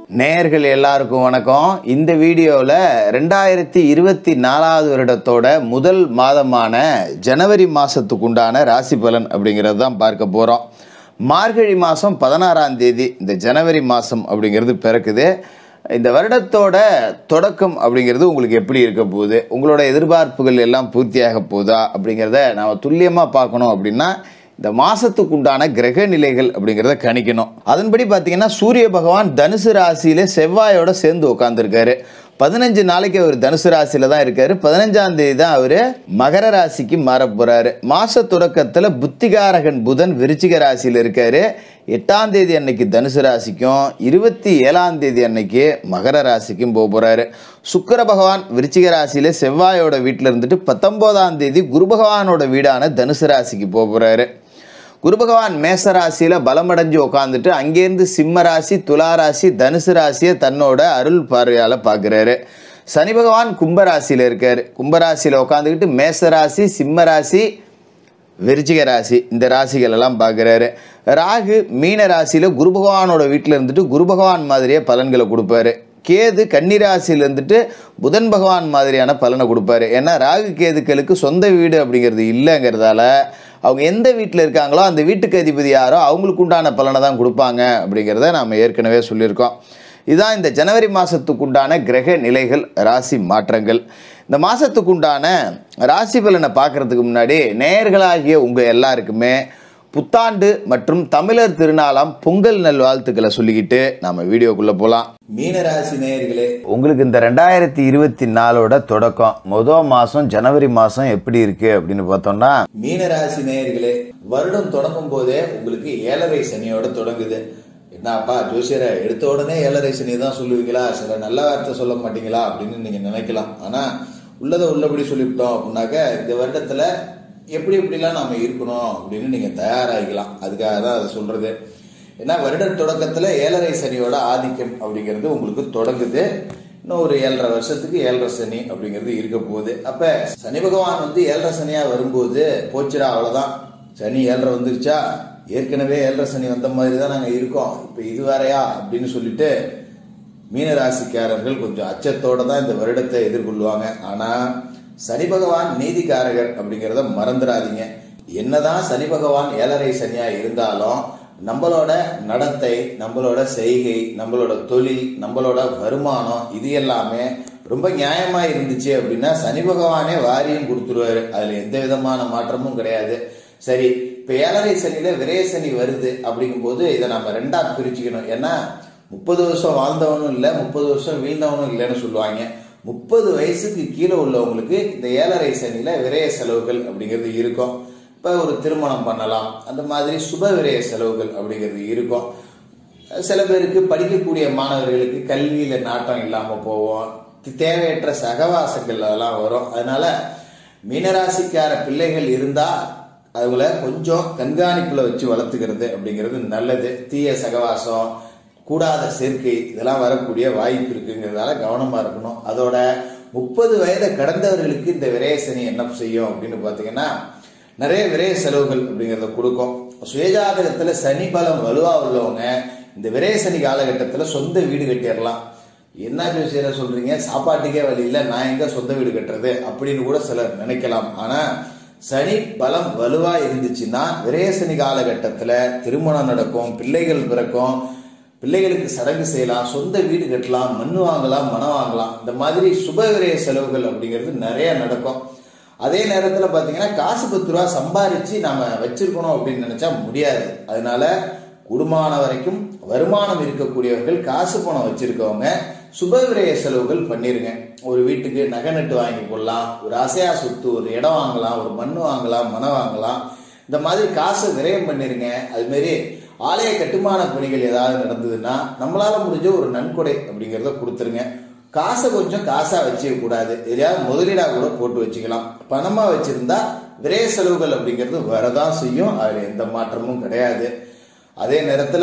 நேயர்கள் எல்லாருக்கும் வணக்கம் இந்த வீடியோவில் ரெண்டாயிரத்தி இருபத்தி நாலாவது வருடத்தோட முதல் மாதமான ஜனவரி மாதத்துக்கு உண்டான ராசி பலன் அப்படிங்கிறது தான் பார்க்க போகிறோம் மார்கழி மாதம் பதினாறாம் தேதி இந்த ஜனவரி மாதம் அப்படிங்கிறது பிறக்குது இந்த வருடத்தோட தொடக்கம் அப்படிங்கிறது உங்களுக்கு எப்படி இருக்க போகுது உங்களோட எதிர்பார்ப்புகள் எல்லாம் பூர்த்தியாக போகுதா அப்படிங்கிறத நாம் துல்லியமாக பார்க்கணும் அப்படின்னா இந்த மாசத்துக்கு உண்டான கிரக நிலைகள் அப்படிங்கிறத கணிக்கணும் அதன்படி பார்த்தீங்கன்னா சூரிய பகவான் தனுசு ராசியில செவ்வாயோட சேர்ந்து உட்காந்துருக்காரு பதினஞ்சு நாளைக்கு அவர் தனுசு ராசியில தான் இருக்காரு பதினஞ்சாம் தேதி தான் அவர் மகர ராசிக்கு மாற போறாரு மாச தொடக்கத்தில் புத்திகாரகன் புதன் விருச்சிக ராசியில் இருக்காரு எட்டாம் தேதி அன்னைக்கு தனுசு ராசிக்கும் இருபத்தி ஏழாம் தேதி அன்னைக்கு மகர ராசிக்கும் போக போறாரு சுக்கிர பகவான் விருச்சிக ராசியில செவ்வாயோட வீட்டில் இருந்துட்டு பத்தொன்பதாம் தேதி குரு பகவானோட வீடான தனுசு ராசிக்கு போக போறாரு குரு பகவான் மேச ராசியில பலமடைஞ்சு உட்காந்துட்டு அங்கேருந்து சிம்ம ராசி துலா ராசி தனுசு ராசியை தன்னோட அருள் பார்வையால பார்க்குறாரு சனி பகவான் கும்பராசியில இருக்காரு கும்பராசியில உட்காந்துக்கிட்டு மேச ராசி சிம்ம ராசி விருச்சிக ராசி இந்த ராசிகள் எல்லாம் பார்க்குறாரு ராகு மீன ராசியில் குரு பகவானோட வீட்டில் இருந்துட்டு குரு பகவான் மாதிரியே பலன்களை கொடுப்பாரு கேது கன்னி ராசியில் இருந்துட்டு புதன் பகவான் மாதிரியான பலனை கொடுப்பாரு ஏன்னா ராகு கேதுக்களுக்கு சொந்த வீடு அப்படிங்கிறது இல்லைங்கிறதால அவங்க எந்த வீட்டில் இருக்காங்களோ அந்த வீட்டுக்கு அதிபதி யாரோ அவங்களுக்கு உண்டான பலனை தான் கொடுப்பாங்க அப்படிங்கிறத நாம் ஏற்கனவே சொல்லியிருக்கோம் இதுதான் இந்த ஜனவரி மாதத்துக்கு உண்டான கிரக நிலைகள் ராசி மாற்றங்கள் இந்த மாதத்துக்கு உண்டான ராசி பலனை பார்க்கறதுக்கு முன்னாடி நேயர்களாகிய உங்கள் எல்லாருக்குமே புத்தாண்டு மற்றும் தமிழர் திருநாளாம் பொங்கல் நல்வாழ்த்துக்களை சொல்லிக்கிட்டு நம்ம வீடியோக்குள்ளே போகலாம் மீனராசி நேயர்களே உங்களுக்கு இந்த ரெண்டாயிரத்தி இருபத்தி நாலோட தொடக்கம் முதல் மாதம் ஜனவரி மாதம் எப்படி இருக்கு அப்படின்னு பார்த்தோம்னா மீனராசி நேயர்களே வருடம் தொடங்கும் போதே உங்களுக்கு ஏழரை சனியோட தொடங்குது என்னப்பா ஜோசியரை எடுத்த உடனே ஏழரை சனி தான் சொல்லுவீங்களா சில நல்ல வார்த்தை சொல்ல மாட்டீங்களா அப்படின்னு நீங்க நினைக்கலாம் ஆனா உள்ளதை உள்ளபடி சொல்லிவிட்டோம் அப்படின்னாக்க இந்த வருடத்துல எப்படி எப்படிலாம் நாம இருக்கணும் அப்படின்னு நீங்க தயாராகிக்கலாம் அதுக்காக தான் அதை சொல்றது ஏன்னா வருட தொடக்கத்துல ஏழரை சனியோட ஆதிக்கம் அப்படிங்கிறது உங்களுக்கு தொடங்குது இன்னும் ஒரு ஏழரை வருஷத்துக்கு ஏழரை சனி அப்படிங்கிறது இருக்க போகுது அப்ப சனி பகவான் வந்து ஏழரை சனியா வரும்போது போச்சுடா அவ்வளவுதான் சனி ஏழரை வந்துருச்சா ஏற்கனவே ஏழரை சனி வந்த மாதிரி தான் நாங்கள் இருக்கோம் இப்போ இது வேறையா அப்படின்னு சொல்லிட்டு மீனராசிக்காரர்கள் கொஞ்சம் அச்சத்தோட தான் இந்த வருடத்தை எதிர்கொள்வாங்க ஆனால் சனி பகவான் நீதிக்காரகர் அப்படிங்கிறத மறந்துடாதீங்க என்னதான் சனி பகவான் ஏழரை சனியா இருந்தாலும் நம்மளோட நடத்தை நம்மளோட செய்கை நம்மளோட தொழில் நம்மளோட வருமானம் இது எல்லாமே ரொம்ப நியாயமா இருந்துச்சு அப்படின்னா சனி பகவானே வாரியம் கொடுத்துருவாரு அதுல எந்த விதமான மாற்றமும் கிடையாது சரி இப்ப ஏழரை சனியில விரய சனி வருது அப்படிங்கும்போது இதை நம்ம ரெண்டா பிரிச்சுக்கணும் ஏன்னா முப்பது வருஷம் வாழ்ந்தவனும் இல்லை முப்பது வருஷம் வீழ்ந்தவனும் இல்லைன்னு சொல்லுவாங்க முப்பது வயசுக்கு கீழே உள்ளவங்களுக்கு இந்த ஏழரை சனியில விரய செலவுகள் அப்படிங்கிறது இருக்கும் இப்போ ஒரு திருமணம் பண்ணலாம் அந்த மாதிரி சுப விரய செலவுகள் அப்படிங்கிறது இருக்கும் சில பேருக்கு படிக்கக்கூடிய மாணவர்களுக்கு கல்வியில நாட்டம் இல்லாம போவோம் தேவையற்ற சகவாசங்கள் அதெல்லாம் வரும் அதனால மீனராசிக்கார பிள்ளைகள் இருந்தா அவங்கள கொஞ்சம் கண்காணிப்புல வச்சு வளர்த்துக்கிறது அப்படிங்கிறது நல்லது தீய சகவாசம் கூடாத சேர்க்கை இதெல்லாம் வரக்கூடிய வாய்ப்பு இருக்குங்கிறதால கவனமா இருக்கணும் அதோட முப்பது வயதை கடந்தவர்களுக்கு இந்த விரயசனி என்ன செய்யும் அப்படின்னு பாத்தீங்கன்னா நிறைய விரய செலவுகள் அப்படிங்கிறத கொடுக்கும் சுயஜாதகத்துல சனி பலம் வலுவா உள்ளவங்க இந்த விரயசனி காலகட்டத்தில் சொந்த வீடு கட்டிடலாம் என்ன ஜோசியரை சொல்றீங்க சாப்பாட்டுக்கே வழி இல்லை நான் எங்க சொந்த வீடு கட்டுறது அப்படின்னு கூட சிலர் நினைக்கலாம் ஆனா சனி பலம் வலுவா இருந்துச்சுன்னா விரயசனி காலகட்டத்தில் திருமணம் நடக்கும் பிள்ளைகள் பிறக்கும் பிள்ளைகளுக்கு சடங்கு செய்யலாம் சொந்த வீடு கட்டலாம் மண் வாங்கலாம் மனம் வாங்கலாம் இந்த மாதிரி சுப விரய செலவுகள் அப்படிங்கிறது நிறைய நடக்கும் அதே நேரத்தில் பார்த்தீங்கன்னா காசு பத்து ரூபா சம்பாரிச்சு நாம வச்சிருக்கணும் அப்படின்னு நினைச்சா முடியாது அதனால குடும்பமான வரைக்கும் வருமானம் இருக்கக்கூடியவர்கள் காசு பணம் வச்சிருக்கவங்க சுப விரய செலவுகள் பண்ணிருங்க ஒரு வீட்டுக்கு நகை நட்டு வாங்கி போடலாம் ஒரு அசையா சொத்து ஒரு இடம் வாங்கலாம் ஒரு மண் வாங்கலாம் மனம் வாங்கலாம் இந்த மாதிரி காசை விரயம் பண்ணிருங்க அது மாதிரி ஆலய கட்டுமான பணிகள் ஏதாவது நடந்ததுன்னா நம்மளால முடிஞ்ச ஒரு நன்கொடை அப்படிங்கிறத கொடுத்துருங்க காசை கொஞ்சம் காசா வச்சுக்க கூடாது எதையாவது முதலீடா கூட போட்டு வச்சுக்கலாம் பணமா வச்சிருந்தா விரய செலவுகள் அப்படிங்கிறது வரதான் செய்யும் அதுல எந்த மாற்றமும் கிடையாது அதே நேரத்துல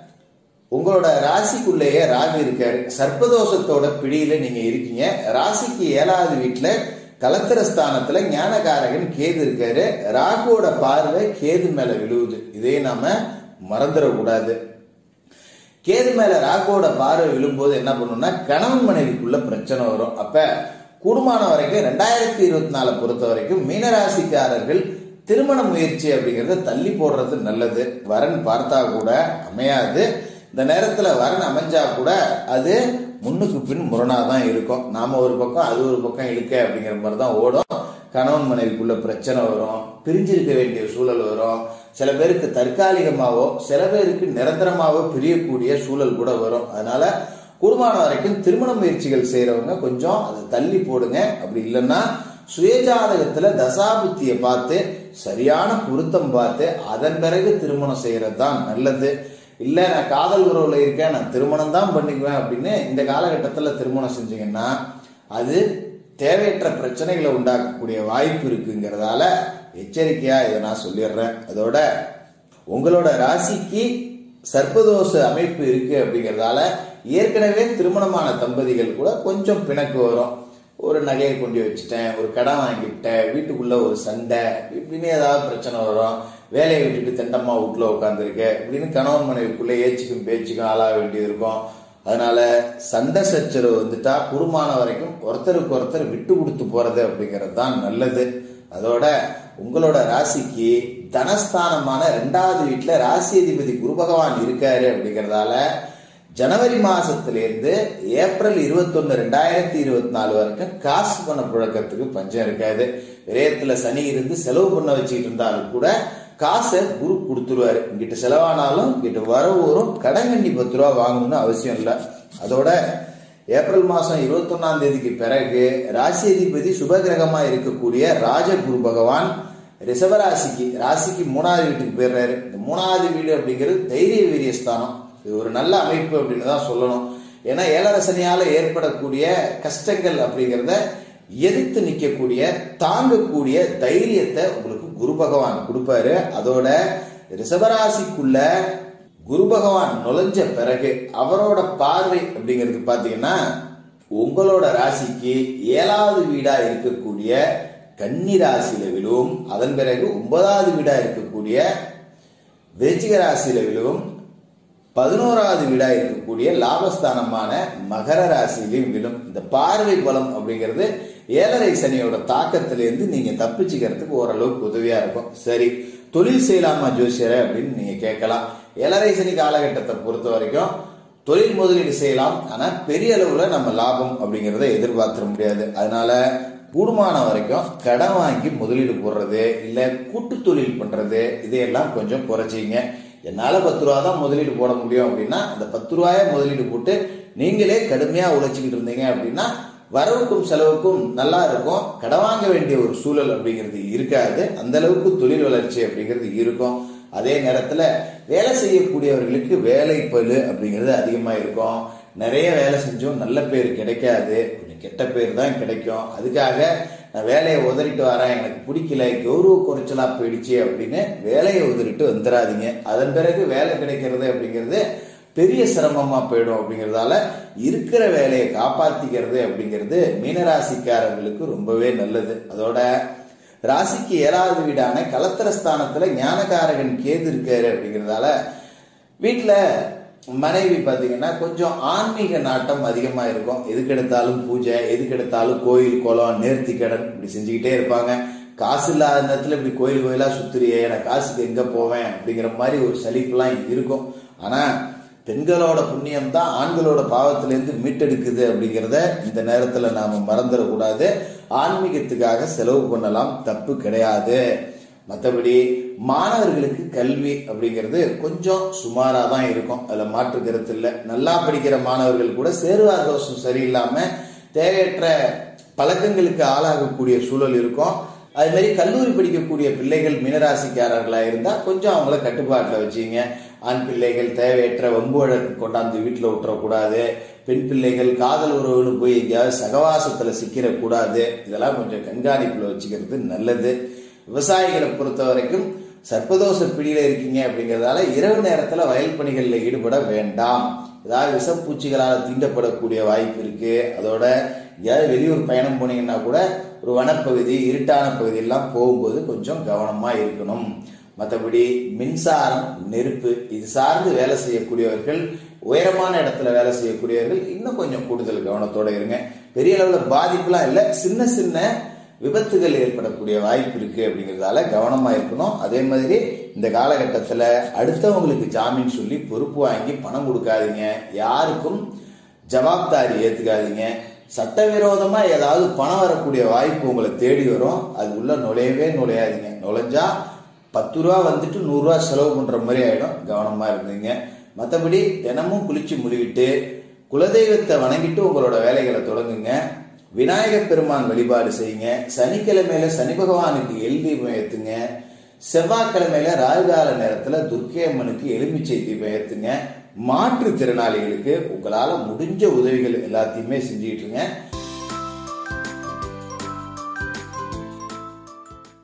உங்களோட ராசிக்குள்ளேயே ராகு இருக்காரு சர்ப்பதோஷத்தோட பிடியில நீங்க இருக்கீங்க ராசிக்கு ஏழாவது வீட்டுல கலத்திர ஸ்தானத்துல ஞானகாரகன் கேது இருக்காரு ராகுவோட பார்வை கேது மேல விழுவுது இதே நாம மறந்துடக்கூடாது கேது மேல ராகுவோட பார்வை விழும்போது என்ன பண்ணும்னா கணவன் மனைவிக்குள்ள பிரச்சனை வரும் அப்ப கூடுமான வரைக்கும் ரெண்டாயிரத்தி இருபத்தி நாலை பொறுத்த வரைக்கும் மீனராசிக்காரர்கள் திருமண முயற்சி அப்படிங்கறத தள்ளி போடுறது நல்லது வரன் பார்த்தா கூட அமையாது இந்த நேரத்துல வரன் அமைஞ்சா கூட அது முன்னுக்கு பின் முரணா தான் இருக்கும் நாம ஒரு பக்கம் அது ஒரு பக்கம் இழுக்க அப்படிங்கிற மாதிரி தான் ஓடும் கணவன் மனைவிக்குள்ள பிரச்சனை வரும் பிரிஞ்சிருக்க வேண்டிய சூழல் வரும் சில பேருக்கு தற்காலிகமாவோ சில பேருக்கு நிரந்தரமாவோ பிரியக்கூடிய சூழல் கூட வரும் அதனால கூடுமான வரைக்கும் திருமண முயற்சிகள் செய்யறவங்க கொஞ்சம் அதை தள்ளி போடுங்க அப்படி இல்லைன்னா சுயஜாதகத்துல தசாபுத்தியை பார்த்து சரியான பொருத்தம் பார்த்து அதன் பிறகு திருமணம் செய்யறது தான் நல்லது இல்லை நான் காதல் உறவுல இருக்கேன் நான் திருமணம் தான் பண்ணிக்குவேன் அப்படின்னு இந்த காலகட்டத்தில் திருமணம் செஞ்சீங்கன்னா அது தேவையற்ற பிரச்சனைகளை உண்டாக்கக்கூடிய வாய்ப்பு இருக்குங்கிறதால எச்சரிக்கையா இதை நான் சொல்லிடுறேன் அதோட உங்களோட ராசிக்கு சர்ப்பதோஷ அமைப்பு இருக்கு அப்படிங்கிறதால ஏற்கனவே திருமணமான தம்பதிகள் கூட கொஞ்சம் பிணக்கு வரும் ஒரு நகையை கொண்டு வச்சுட்டேன் ஒரு கடன் வாங்கிவிட்டேன் வீட்டுக்குள்ள ஒரு சண்டை இப்படின்னு ஏதாவது பிரச்சனை வரும் வேலையை விட்டுட்டு தெண்டம்மா வீட்டில் உட்காந்துருக்க இப்படின்னு கணவன் மனைவிக்குள்ள ஏச்சுக்கும் பேச்சுக்கும் ஆளாக வேண்டியது இருக்கும் அதனால சண்டை சச்சரவு வந்துட்டா குறுமான வரைக்கும் ஒருத்தருக்கு ஒருத்தர் விட்டு கொடுத்து போறது அப்படிங்கிறது தான் நல்லது அதோட உங்களோட ராசிக்கு தனஸ்தானமான ரெண்டாவது வீட்டுல ராசி அதிபதி குரு பகவான் இருக்காரு அப்படிங்கறதால ஜனவரி மாசத்திலிருந்து ஏப்ரல் இருபத்தொன்னு ரெண்டாயிரத்தி இருபத்தி நாலு வரைக்கும் காசு பண புழக்கத்துக்கு பஞ்சம் இருக்காது விரயத்துல சனி இருந்து செலவு பண்ண வச்சுட்டு இருந்தாலும் கூட காசை குரு கொடுத்துருவாரு இங்கிட்ட செலவானாலும் இங்கிட்ட வரவு வரும் கடன் கண்டி பத்து ரூபா வாங்கணும்னு அவசியம் இல்லை அதோட ஏப்ரல் மாசம் இருபத்தொன்னாம் தேதிக்கு பிறகு ராசி அதிபதி சுபகிரகமா இருக்கக்கூடிய ராஜகுரு பகவான் ரிஷபராசிக்கு ராசிக்கு மூணாவது வீட்டுக்கு போயிடுறாரு இந்த மூணாவது வீடு அப்படிங்கிறது தைரிய வீரிய ஸ்தானம் இது ஒரு நல்ல அமைப்பு அப்படின்னு தான் சொல்லணும் ஏன்னா ஏழரசனியால ஏற்படக்கூடிய கஷ்டங்கள் அப்படிங்கிறத எதிர்த்து நிற்கக்கூடிய தாங்கக்கூடிய தைரியத்தை உங்களுக்கு குரு பகவான் கொடுப்பாரு அதோட ரிஷபராசிக்குள்ள குரு பகவான் நுழைஞ்ச பிறகு அவரோட பார்வை அப்படிங்கிறது பாத்தீங்கன்னா உங்களோட ராசிக்கு ஏழாவது வீடா இருக்கக்கூடிய கன்னி ராசியில விழுவும் அதன் பிறகு ஒன்பதாவது வீடா இருக்கக்கூடிய விருச்சிக ராசியில விழுவும் பதினோராவது வீடா இருக்கக்கூடிய லாபஸ்தானமான மகர ராசியிலையும் விழும் இந்த பார்வை பலம் அப்படிங்கிறது ஏழரை சனியோட தாக்கத்திலிருந்து நீங்க தப்பிச்சுக்கிறதுக்கு ஓரளவுக்கு உதவியா இருக்கும் சரி தொழில் செய்யலாமா ஜோசியரை அப்படின்னு நீங்க கேட்கலாம் ஏழரை சனி காலகட்டத்தை பொறுத்த வரைக்கும் தொழில் முதலீடு செய்யலாம் ஆனா பெரிய அளவுல நம்ம லாபம் அப்படிங்கிறத எதிர்பார்த்திட முடியாது அதனால கூடுமான வரைக்கும் கடன் வாங்கி முதலீடு போடுறது இல்ல கூட்டு தொழில் பண்றது இதையெல்லாம் கொஞ்சம் குறைச்சிங்க என்னால பத்து ரூபா தான் முதலீடு போட முடியும் அப்படின்னா அந்த பத்து ரூபாய முதலீடு போட்டு நீங்களே கடுமையா உழைச்சிக்கிட்டு இருந்தீங்க அப்படின்னா வரவுக்கும் செலவுக்கும் நல்லா இருக்கும் கடன் வாங்க வேண்டிய ஒரு சூழல் அப்படிங்கிறது இருக்காது அந்த அளவுக்கு தொழில் வளர்ச்சி அப்படிங்கிறது இருக்கும் அதே நேரத்துல வேலை செய்யக்கூடியவர்களுக்கு வேலை பளு அப்படிங்கிறது அதிகமா இருக்கும் நிறைய வேலை செஞ்சும் நல்ல பேர் கிடைக்காது கொஞ்சம் கெட்ட பேர் தான் கிடைக்கும் அதுக்காக நான் வேலையை உதறிட்டு வரேன் எனக்கு பிடிக்கல கௌரவ குறைச்சலா போயிடுச்சு அப்படின்னு வேலையை உதறிட்டு வந்துடாதீங்க அதன் பிறகு வேலை கிடைக்கிறது அப்படிங்கிறது பெரிய சிரமமா போயிடும் அப்படிங்கிறதால இருக்கிற வேலையை காப்பாத்திக்கிறது அப்படிங்கிறது மீனராசிக்காரர்களுக்கு ரொம்பவே நல்லது அதோட ராசிக்கு ஏழாவது வீடான கலத்திரஸ்தானத்துல ஞானகாரகன் கேது இருக்காரு அப்படிங்கிறதால வீட்டுல மனைவி பார்த்தீங்கன்னா கொஞ்சம் ஆன்மீக நாட்டம் அதிகமா இருக்கும் எதுக்கு எடுத்தாலும் பூஜை எதுக்கு எடுத்தாலும் கோயில் குளம் நேர்த்தி கடன் இப்படி செஞ்சுக்கிட்டே இருப்பாங்க காசு இல்லாத நேரத்துல இப்படி கோயில் கோயிலா சுத்துறியே நான் காசுக்கு எங்க போவேன் அப்படிங்கிற மாதிரி ஒரு சலிப்புலாம் இருக்கும் ஆனா பெண்களோட புண்ணியம் தான் ஆண்களோட பாவத்திலேருந்து மீட்டெடுக்குது அப்படிங்கிறத இந்த நேரத்துல நாம மறந்துடக்கூடாது ஆன்மீகத்துக்காக செலவு பண்ணலாம் தப்பு கிடையாது மற்றபடி மாணவர்களுக்கு கல்வி அப்படிங்கிறது கொஞ்சம் சுமாராக தான் இருக்கும் அதில் மாற்று கருத்து இல்லை நல்லா படிக்கிற மாணவர்கள் கூட சேருவார் தோஷம் சரியில்லாம தேவையற்ற பழக்கங்களுக்கு ஆளாகக்கூடிய சூழல் இருக்கும் அது மாதிரி கல்லூரி படிக்கக்கூடிய பிள்ளைகள் மீனராசிக்காரர்களாக இருந்தால் கொஞ்சம் அவங்கள கட்டுப்பாட்டில் வச்சுங்க ஆண் பிள்ளைகள் தேவையற்ற வம்பு வழக்கு கொண்டாந்து வீட்டில் விட்டுறக்கூடாது பெண் பிள்ளைகள் காதல் உறவுன்னு போய் எங்கேயாவது சகவாசத்தில் சிக்கிடக்கூடாது இதெல்லாம் கொஞ்சம் கண்காணிப்பில் வச்சுக்கிறது நல்லது விவசாயிகளை பொறுத்த வரைக்கும் சர்ப்பதோஷ பிடியில இருக்கீங்க அப்படிங்கிறதால இரவு நேரத்துல வயல் பணிகளில் ஈடுபட வேண்டாம் ஏதாவது விஷப்பூச்சிகளால் தீண்டப்படக்கூடிய வாய்ப்பு இருக்கு அதோட எங்கேயாவது வெளியூர் பயணம் போனீங்கன்னா கூட ஒரு வனப்பகுதி இருட்டான பகுதியெல்லாம் போகும்போது கொஞ்சம் கவனமா இருக்கணும் மற்றபடி மின்சாரம் நெருப்பு இது சார்ந்து வேலை செய்யக்கூடியவர்கள் உயரமான இடத்துல வேலை செய்யக்கூடியவர்கள் இன்னும் கொஞ்சம் கூடுதல் கவனத்தோட இருங்க பெரிய அளவில் பாதிப்புலாம் இல்லை சின்ன சின்ன விபத்துகள் ஏற்படக்கூடிய வாய்ப்பு இருக்கு அப்படிங்கிறதால கவனமா இருக்கணும் அதே மாதிரி இந்த காலகட்டத்தில் அடுத்தவங்களுக்கு ஜாமீன் சொல்லி பொறுப்பு வாங்கி பணம் கொடுக்காதீங்க யாருக்கும் ஜவாப்தாரி ஏத்துக்காதீங்க சட்டவிரோதமா ஏதாவது பணம் வரக்கூடிய வாய்ப்பு உங்களை தேடி வரும் அது உள்ள நுழையவே நுழையாதீங்க நுழைஞ்சா பத்து ரூபா வந்துட்டு நூறுரூவா செலவு பண்ற மாதிரி ஆயிடும் கவனமா இருந்தீங்க மற்றபடி தினமும் குளிச்சு முழுவிட்டு குலதெய்வத்தை வணங்கிட்டு உங்களோட வேலைகளை தொடங்குங்க விநாயகப் பெருமான் வழிபாடு செய்யுங்க சனிக்கிழமையில சனி பகவானுக்கு எல் தீபம் ஏத்துங்க செவ்வாய்க்கிழமையில ராகுகால நேரத்துல துர்க்கை அம்மனுக்கு எலுமிச்சை தீபம் ஏத்துங்க மாற்றுத்திறனாளிகளுக்கு உங்களால முடிஞ்ச உதவிகள் எல்லாத்தையுமே செஞ்சுக்கிட்டு இருங்க